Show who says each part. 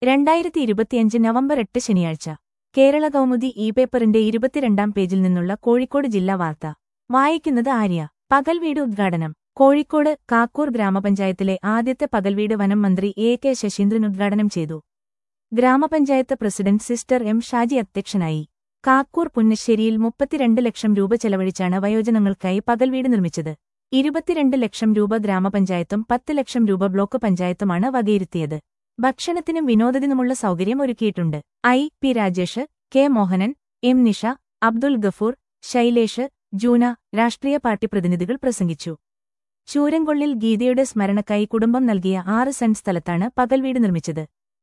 Speaker 1: രണ്ടായിരത്തി ഇരുപത്തിയഞ്ച് നവംബർ എട്ട് ശനിയാഴ്ച കേരള കൗമുദി ഇ പേപ്പറിന്റെ ഇരുപത്തിരണ്ടാം പേജിൽ നിന്നുള്ള കോഴിക്കോട് ജില്ലാ വാർത്ത വായിക്കുന്നത് ആര്യ പകൽവീട് ഉദ്ഘാടനം കോഴിക്കോട് കാക്കൂർ ഗ്രാമപഞ്ചായത്തിലെ ആദ്യത്തെ പകൽവീട് വനം മന്ത്രി എ കെ ശശീന്ദ്രൻ ഉദ്ഘാടനം ചെയ്തു ഗ്രാമപഞ്ചായത്ത് പ്രസിഡന്റ് സിസ്റ്റർ എം ഷാജി അധ്യക്ഷനായി കാക്കൂർ പുന്നശ്ശേരിയിൽ മുപ്പത്തിരണ്ട് ലക്ഷം രൂപ ചെലവഴിച്ചാണ് വയോജനങ്ങൾക്കായി പകൽവീട് നിർമ്മിച്ചത് ഇരുപത്തിരണ്ട് ലക്ഷം രൂപ ഗ്രാമപഞ്ചായത്തും പത്ത് ലക്ഷം രൂപ ബ്ലോക്ക് പഞ്ചായത്തുമാണ് വകയിരുത്തിയത് ഭക്ഷണത്തിനും വിനോദത്തിനുമുള്ള സൗകര്യം ഒരുക്കിയിട്ടുണ്ട് I P Rajesh K Mohanan M Nisha Abdul Gafoor Shailesh Juna രാഷ്ട്രീയ പാർട്ടി പ്രതിനിധികൾ പ്രസംഗിച്ചു ചൂരംകൊള്ളിൽ ഗീതയുടെ സ്മരണക്കായി കുടുംബം നൽകിയ ആറ് സെന്റ് സ്ഥലത്താണ് പകൽവീട് നിർമ്മിച്ചത്